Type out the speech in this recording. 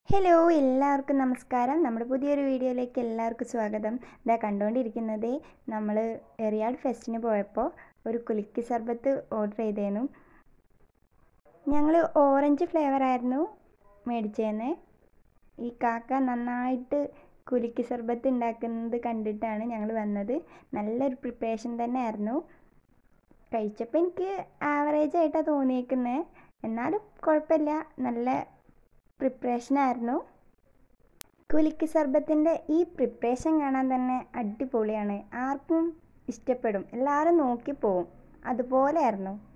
hello എല്ലാവർക്കും നമസ്കാരം നമ്മുടെ പുതിയൊരു വീഡിയോയിലേക്ക് എല്ലാവർക്കും സ്വാഗതം ഇതാ കണ്ടുകൊണ്ടിരിക്കുന്നത് നമ്മൾ എറിയാട് ഫെസ്റ്റിന് പോയപ്പോൾ ഒരു കുലുക്കി സർബത്ത് ഓർഡർ ചെയ്തേനു ഞങ്ങൾ ഓറഞ്ച് ഫ്ലേവർ ആയിരുന്നു മേടിച്ചേന്ന് ഈ കാക്ക നന്നായിട്ട് കുലുക്കി സർബത്ത് ഉണ്ടാക്കുന്നത് കണ്ടിട്ടാണ് ഞങ്ങൾ വന്നത് നല്ലൊരു പ്രിപ്പറേഷൻ തന്നെ ആയിരുന്നു കഴിച്ചപ്പോൾ എനിക്ക് ആവറേജ് ആയിട്ടാണ് തോന്നിയേക്കുന്നത് എന്നാലും കുഴപ്പമില്ല നല്ല പ്രിപ്പറേഷനായിരുന്നു കുലുക്കി സർബത്തിൻ്റെ ഈ പ്രിപ്പറേഷൻ കാണാൻ തന്നെ അടിപൊളിയാണ് ആർക്കും ഇഷ്ടപ്പെടും എല്ലാവരും നോക്കിപ്പോവും അതുപോലെയായിരുന്നു